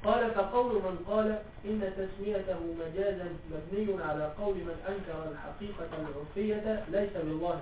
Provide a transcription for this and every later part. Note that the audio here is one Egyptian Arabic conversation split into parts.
قال فقول من قال إن تسميته مجازا مبني على قول من أنكر الحقيقة العرفية ليس بالظاهر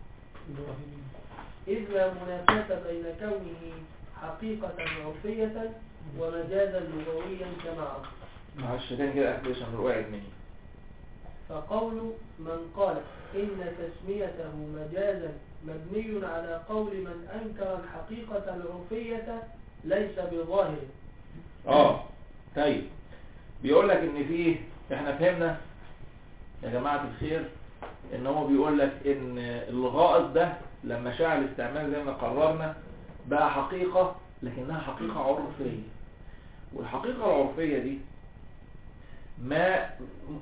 إذ لا منافاة بين كونه حقيقة عرفية ومجازا لغويا كما عرف معلش تاني كده أحد عشان وقعت مني فقول من قال إن تسميته مجازا مبني على قول من أنكر الحقيقة العرفية ليس بظاهر اه طيب بيقول لك ان فيه احنا فهمنا يا جماعة الخير ان هو بيقول لك ان الغائط ده لما شاع الاستعمال زي ما قررنا بقى حقيقة لكنها حقيقة عرفية والحقيقة العرفية دي ما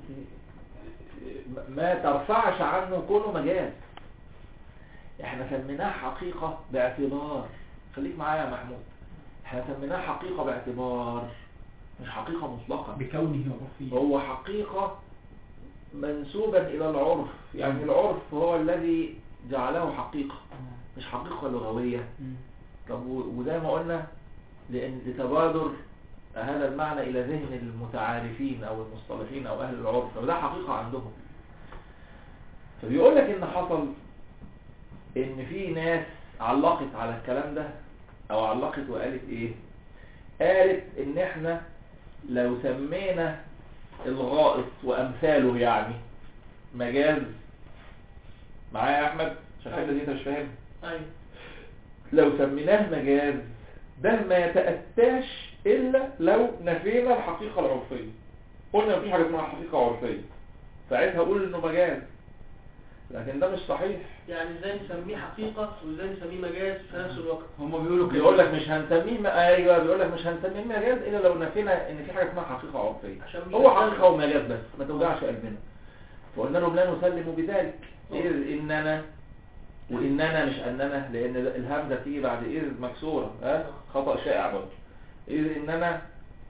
ما ترفعش عنه كونه مجاز احنا سميناه حقيقة باعتبار خليك معايا يا محمود احنا سميناه حقيقة باعتبار مش حقيقة مطلقة بكونه عرفيا هو حقيقة منسوبا إلى العرف يعني العرف هو الذي جعله حقيقة مش حقيقة لغوية مم. طب و- وزي ما قلنا لأن لتبادر هذا المعنى إلى ذهن المتعارفين أو المصطلحين أو أهل العرف فده حقيقة عندهم فبيقول لك إن حصل إن في ناس علقت على الكلام ده أو علقت وقالت إيه قالت إن إحنا لو سمينا الغائط وأمثاله يعني مجاز معايا يا أحمد عشان الحته دي أنت مش فاهم أيوة لو سميناه مجاز ده ما يتأتاش إلا لو نفينا الحقيقة العرفية قلنا مفيش حاجة اسمها حقيقة عرفية ساعتها أقول إنه مجاز لكن ده مش صحيح يعني ازاي نسميه حقيقة وازاي نسميه مجاز في نفس الوقت هم بيقولوا كده بيقول لك مش هنسميه م- ايوه بيقول لك مش هنسميه مجاز الا لو نفينا ان في حاجه اسمها حقيقه عرفيه عشان مش هو هنسمي. حقيقه ومجاز بس ما توجعش قلبنا فقلنا لهم لا نسلم بذلك اذ اننا واننا مش اننا لان الهمزه تيجي بعد اذ مكسوره ها خطا شائع برضه اذ اننا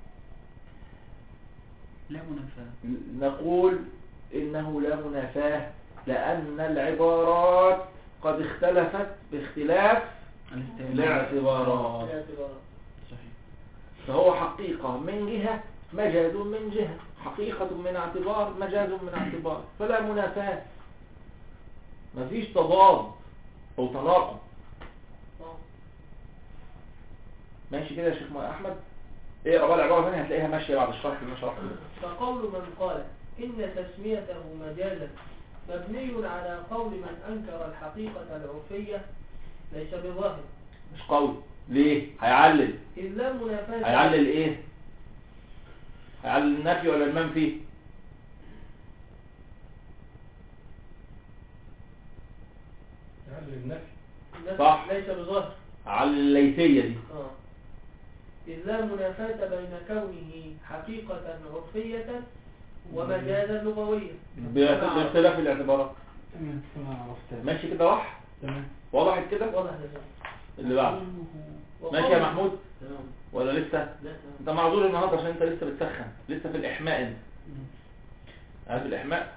لا منافاة نقول إنه لا منافاة لأن العبارات قد اختلفت باختلاف الاستعمال الاعتبارات الاعتبارات. صحيح فهو حقيقة من جهة مجاز من جهة حقيقة من اعتبار مجاز من اعتبار فلا منافاة مفيش تضاد أو تناقض آه. ماشي كده يا شيخ أحمد اقرا بقى العبارة ثانية هتلاقيها ماشية بعد الشرح اللي أنا شرحته فقول من قال إن تسميته مجازا مبني على قول من أنكر الحقيقة العرفية ليس بظاهر مش قوي ليه؟ هيعلل إذ لا منافاة هيعلل ايه هيعلل النفي ولا المنفي يعني النفي النفي صح. ليس بظاهر هيعلل الليثية دي آه. إذ لا منافاة بين كونه حقيقة عرفية ومجازا لغويا باختلاف الاعتبارات تمام كما عرفت ماشي كده واضح تمام وضحت كده واضح لسان اللي بعده ماشي يا محمود تمام ولا لسه لا تمام انت معذور النهارده عشان انت لسه بتسخن لسه في الاحماء انت مم. عارف الاحماء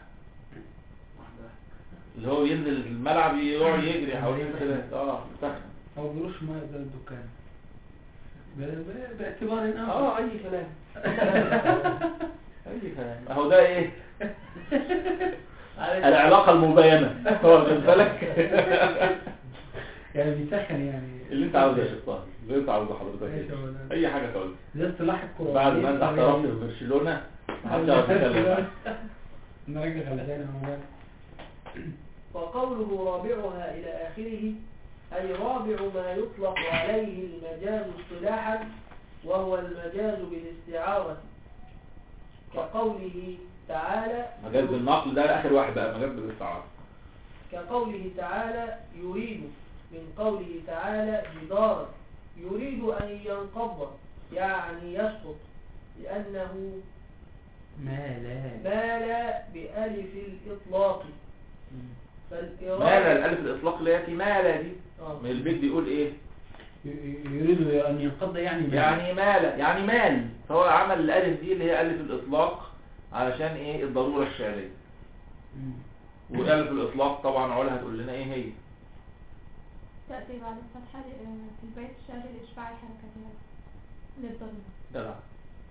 اللي هو ينزل الملعب يقعد يجري حوالين كده اه سخن أو بيروش ما زي الدكان ب- ب- باعتبار آخر اه اي كلام اي كلام اهو ده ايه عارف العلاقة المبينة هو واخد بالك يعني بيسخن يعني اللي انت عاوزه يا شيخ طاهر اللي انت عاوزه حضرتك ماشي إيه؟ هو ده. اي حاجة تقول ده اصطلاح الكرويين بعد ما انت احترفت في برشلونة محدش يعرف يتكلم نرجع غلبان اهو وقوله رابعها إلى آخره أي رابع ما يطلق عليه المجاز اصطلاحا وهو المجاز بالاستعارة كقوله تعالى مجاز بالنقل ده اخر واحد بقى مجاز بالاستعارة كقوله تعالى يريد من قوله تعالى جدارا يريد أن ينقض يعني يسقط لأنه ما لا مال بألف الإطلاق فالإرادة مال الالف الاطلاق اللي هي في مال دي آه. من البيت بيقول ايه ي- يريد ان ينقض يعني ما. يعني مال يعني مال فهو عمل الالف دي اللي هي الف الاطلاق علشان ايه الضرورة الشعرية مم. والالف الاطلاق طبعا علا هتقول لنا ايه هي تأتي بعد الفتحة آه، في البيت الشعري الإشباعي حركتها للضرب جدع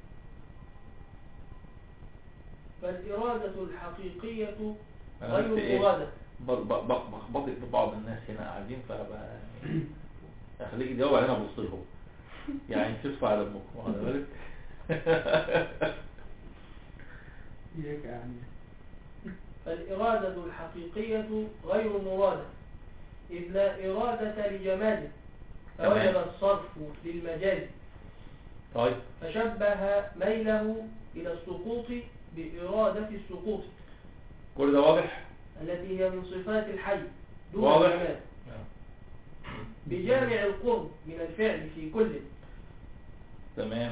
فالإرادة الحقيقية أنا بس غير إيه مرادة ب- ب- ب- بخبطك ببعض الناس هنا قاعدين فبقى يعني اخليك تجاوب علينا ابص لهم يعني تدفع دمكم واخد بالك إياك يعني فالإرادة الحقيقية غير مرادة إذ لا إرادة لجماله تمام. فوجب الصرف للمجاز طيب فشبه ميله إلى السقوط بإرادة السقوط كل ده واضح التي هي من صفات الحي دون واضح. الجمال بجامع القرب من الفعل في كل تمام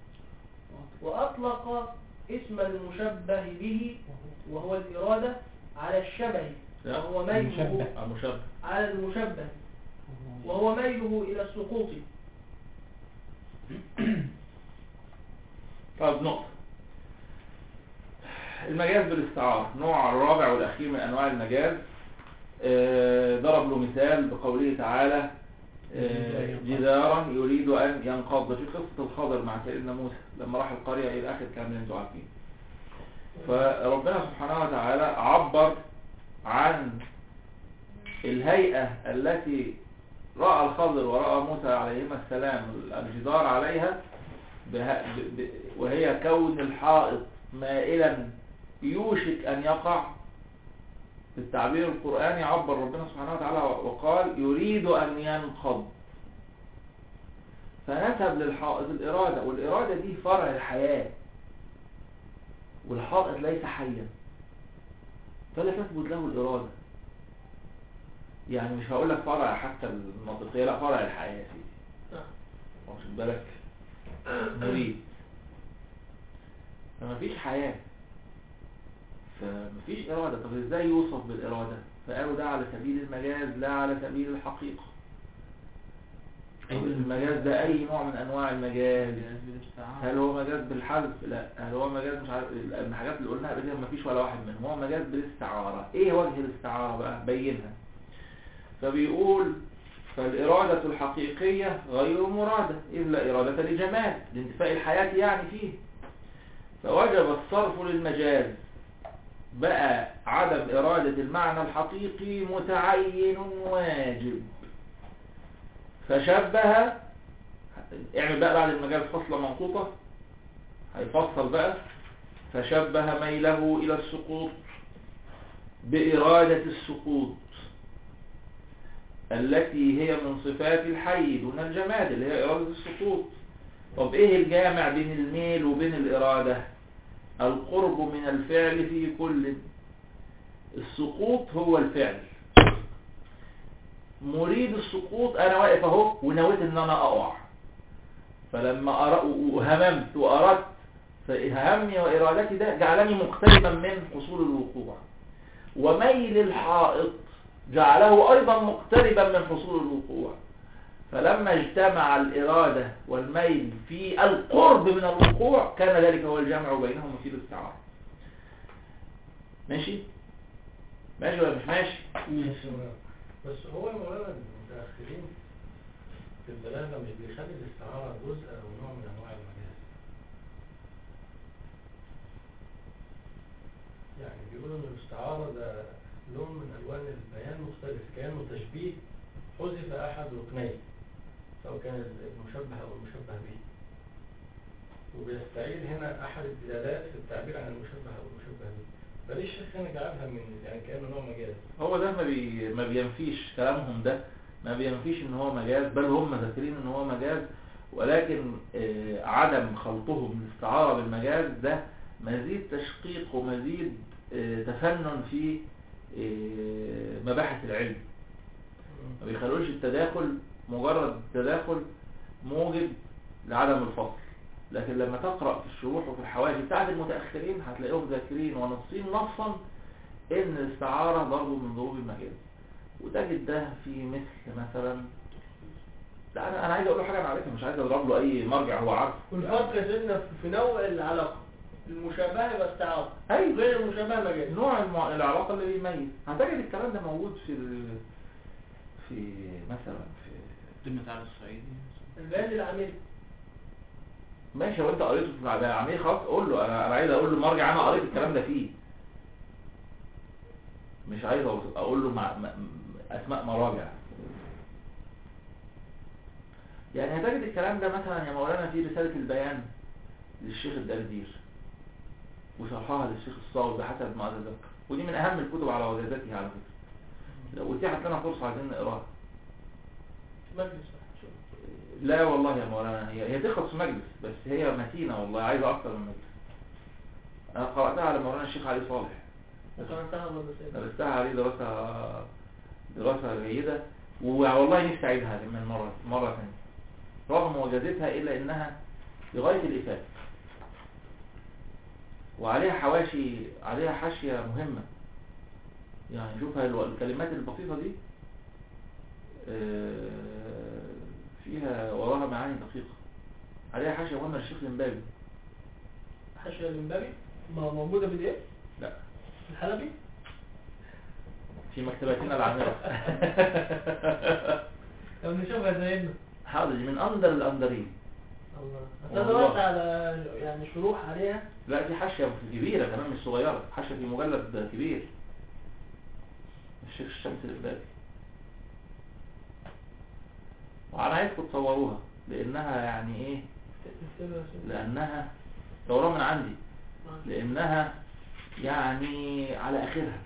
وأطلق اسم المشبه به وهو الإرادة على الشبه لا. وهو ميله المشبه. المشبه على المشبه وهو ميله إلى السقوط طب نقطة المجاز بالاستعارة نوع الرابع والأخير من أنواع المجاز آه، ضرب له مثال بقوله تعالى آه، جدارا يريد أن ينقض في قصة الخضر مع سيدنا موسى لما راح القرية إلى آخر كلام اللي انتوا عارفين فربنا سبحانه وتعالى عبر عن الهيئة التي رأى الخضر ورأى موسى عليهما السلام الجدار عليها به... ب... ب... وهي كون الحائط مائلا يوشك أن يقع في التعبير القرآني عبر ربنا سبحانه وتعالى وقال يريد أن ينقض فنسب للحائط الإرادة والإرادة دي فرع الحياة والحائط ليس حيا فلا تثبت له الإرادة يعني مش هقول لك فرع حتى المنطقية لا فرع الحياة فيه نعم. واخد بالك مريد فما فيش حياة فمفيش إرادة طب إزاي يوصف بالإرادة فقالوا ده على سبيل المجاز لا على سبيل الحقيقة طب المجاز ده أي نوع من أنواع المجاز هل هو مجاز بالحذف لا هل هو مجاز مش عارف الحاجات اللي قلناها قبل كده مفيش ولا واحد منهم هو مجاز بالاستعارة ايه وجه الاستعارة بقى بينها فبيقول فالإرادة الحقيقية غير مرادة إذ لا إرادة لجمال لانتفاء الحياة يعني فيه فوجب الصرف للمجاز بقى عدم إرادة المعنى الحقيقي متعين واجب فشبه اعمل بقى بعد المجاز فصلة منقوطة هيفصل بقى فشبه ميله إلى السقوط بإرادة السقوط التي هي من صفات الحي دون الجماد اللي هي إرادة السقوط طب إيه الجامع بين الميل وبين الإرادة القرب من الفعل في كل السقوط هو الفعل مريد السقوط أنا واقف أهو ونويت إن أنا أقع فلما أرى وهممت وأردت فهمي وإرادتي ده جعلني مقتربا من حصول الوقوع وميل الحائط جعله أيضا مقتربا من حصول الوقوع فلما اجتمع الإرادة والميل في القرب من الوقوع كان ذلك هو الجمع بينهم في الاستعارة ماشي ماشي ولا مش ماشي ماشي بس هو مولانا المتأخرين في البلاغة مش بيخلي الاستعارة جزء أو نوع من أنواع المجاز يعني بيقولوا إن الاستعارة ده لون من ألوان البيان مختلف كأنه تشبيه حذف أحد ركنيه سواء كان المشبه أو المشبه به وبيستعيد هنا أحد الدلالات في التعبير عن المشبه أو المشبه به فليه الشيخ هنا جعلها من يعني كأنه نوع مجاز هو ده ما, بي... ما بينفيش كلامهم ده ما بينفيش ان هو مجاز بل هم ذاكرين ان هو مجاز ولكن آه، عدم خلطهم الاستعارة بالمجاز ده مزيد تشقيق ومزيد آه، تفنن في آه، مباحث العلم ما بيخلوش التداخل مجرد تداخل موجب لعدم الفصل لكن لما تقرأ في الشروح وفي الحواشي بتاعت المتأخرين هتلاقيهم ذاكرين ونصين نصا ان الاستعارة ضرب من ضروب المجاز وتجد ده في مثل مثلا لا انا انا عايز اقول له حاجه انا عارفها مش عايز اضرب له اي مرجع هو عارفه والفرق يا سيدنا في نوع العلاقة المشابهة يبقى استعارة ايوه غير المشابهة مجاز نوع المع... العلاقه اللي بيميز هتجد الكلام ده موجود في ال... في مثلا في ضمن على الصعيدي البيان للعميل ماشي هو انت قريته في العمليه خلاص قول له انا انا عايز اقول له مرجع انا قريت الكلام ده فيه مش عايز أوص- اقول له مع م- اسماء مراجع يعني هتجد الكلام ده مثلا يا مولانا في رسالة البيان للشيخ الدردير وشرحها للشيخ الصاوي بحسب ما اتذكر ودي من اهم الكتب على وجازته على فكرة لو اتيحت لنا فرصة عايزين نقراها مجلس واحد شوف. لا والله يا مولانا هي هي تخلص في مجلس بس هي متينة والله عايزة اكتر من مجلس انا قرأتها على مولانا الشيخ علي صالح وقرأتها برضه سيدنا درستها عليه دراسة دراسة جيدة والله نفسي أعيدها من مرة مرة ثانية رغم وجازتها إلا إنها بغاية الإفادة وعليها حواشي عليها حاشية مهمة يعني شوفها الو- الكلمات البسيطة دي آه، فيها وراها معاني دقيقة عليها حاشية مهمة للشيخ الإمبابي حاشية الإمبابي ما موجودة بالإيه؟ لا الحلبي؟ في مكتبتنا العامرة لو نشوفها زينا حاضر دي من أندر الأندرين الله والله. أنا دورت على يعني شروح عليها لا دي حاشية كبيرة كمان مش صغيرة حاشية في مجلد كبير الشيخ الشمس الإبادي وأنا عايزكم تصوروها لأنها يعني إيه تكتبها يا سيدي. لأنها صوروها من عندي آه. لأنها يعني على آخرها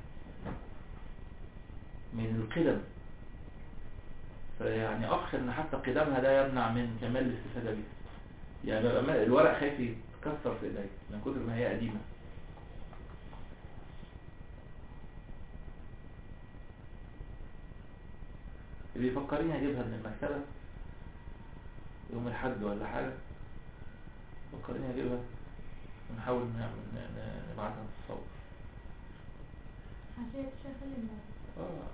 من القدم فيعني أخشى إن حتى قدمها ده يمنع من كمال الاستفادة بيها يعني ببقى ما- الورق خايف يتكسر في إيدي من كتر ما هي قديمة اللي يفكرني أجيبها من المكتبة يوم الحد ولا حاجة فكرني أجيبها ونحاول نعمل ن- ن- نبعتها في الصور حاشية الشيخ الإمام آه.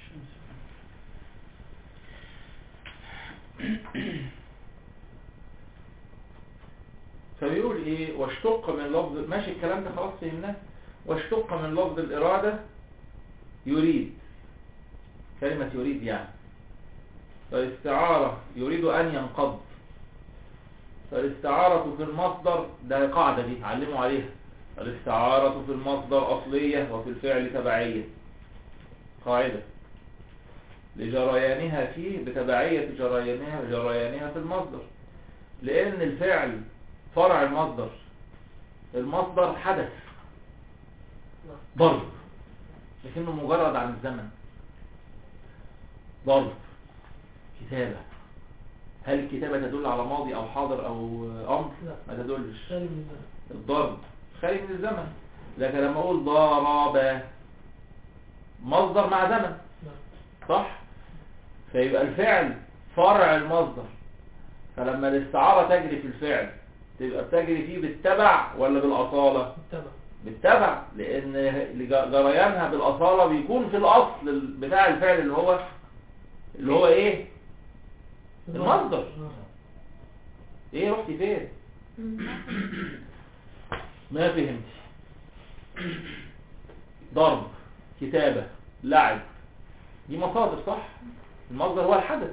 فبيقول ايه واشتق من لفظ ماشي الكلام ده خلاص فهمناه واشتق من لفظ الإرادة يريد كلمة يريد يعني فالاستعارة يريد أن ينقض فالاستعارة في المصدر ده قاعدة دي علموا عليها الاستعارة في المصدر أصلية وفي الفعل تبعية قاعدة لجريانها فيه بتبعية جريانها جريانها في المصدر لأن الفعل فرع المصدر المصدر حدث ضرب لكنه مجرد عن الزمن ضرب كتابة هل الكتابة تدل على ماضي أو حاضر أو أمر لا. ما تدلش خالي من الزمن. الضرب خارج من الزمن لكن لما أقول ضرب مصدر مع زمن نعم. صح فيبقى الفعل فرع المصدر فلما الاستعارة تجري في الفعل تبقى بتجري فيه بالتبع ولا بالأصالة متبع بالتبع لأن لج- جريانها بالأصالة بيكون في الأصل ال- بتاع الفعل اللي هو اللي هو إيه المصدر. آه. إيه رحتي فين ما فهمت ضرب كتابة لعب دي مصادر صح المصدر هو الحدث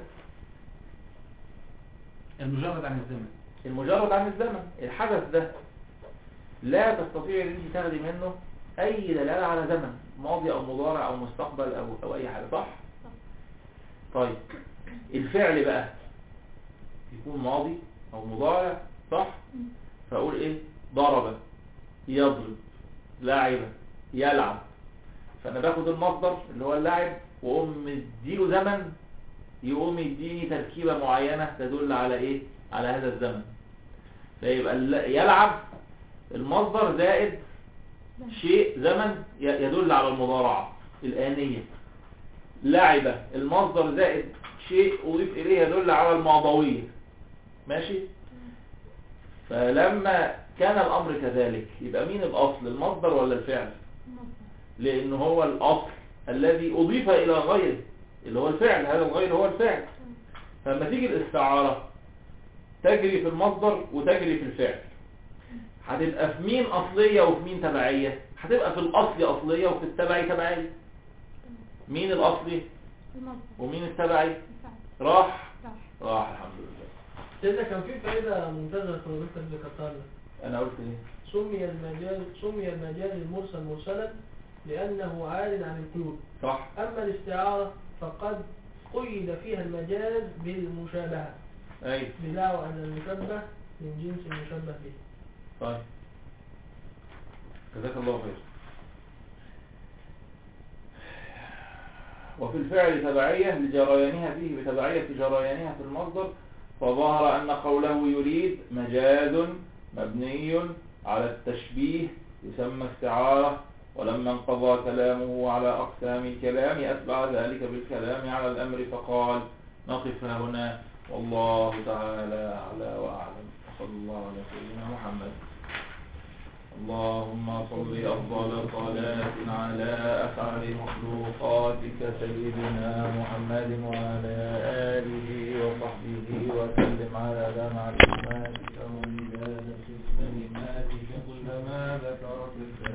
المجرد عن الزمن المجرد عن الزمن الحدث ده لا تستطيع ان انت تاخدي منه اي دلالة على زمن ماضي او مضارع او مستقبل او, أو اي حاجة صح طيب الفعل بقى يكون ماضي او مضارع صح فاقول ايه ضرب يضرب لعب يلعب فانا باخد المصدر اللي هو اللعب واقوم مديله زمن يقوم يديني تركيبة معينة تدل على ايه على هذا الزمن فيبقى الل- يلعب المصدر زائد شيء زمن ي- يدل على المضارعة الآنية لعب المصدر زائد شيء أضيف إليه يدل على الماضوية ماشي فلما كان الأمر كذلك يبقى مين الأصل المصدر ولا الفعل لأن هو الأصل الذي أضيف إلى غيره اللي هو الفعل هذا الغير هو الفعل فلما تيجي الاستعارة تجري في المصدر وتجري في الفعل هتبقى في مين أصلية وفي مين تبعية هتبقى في الأصل أصلية وفي التبعي تبعية مين الأصلي المصدر ومين التبعي الفعل راح راح راح الحمد لله سيدنا كان في فائدة ممتازة في الرسالة اللي ذكرتها لنا انا قلت ايه سمي المجاز سمي المجاز المرسل مرسلا لأنه عال عن القيود صح أما الاستعارة فقد قيد فيها المجاز بالمشابهة اي بدعوى أن المشبه من جنس المشبه به طيب جزاك الله خير وفي الفعل تبعية لجريانها فيه بتبعية جريانها في المصدر فظهر أن قوله يريد مجاز مبني على التشبيه يسمى استعارة ولما انقضى كلامه على أقسام الكلام أتبع ذلك بالكلام على الأمر فقال نقف هنا والله تعالى أعلى وأعلم وصلى الله على سيدنا محمد اللهم صل أفضل صلاة على أسعد مخلوقاتك سيدنا محمد وعلى آله وصحبه وسلم على دمع معلوماتك ومداد كلماتك كلما ذكرت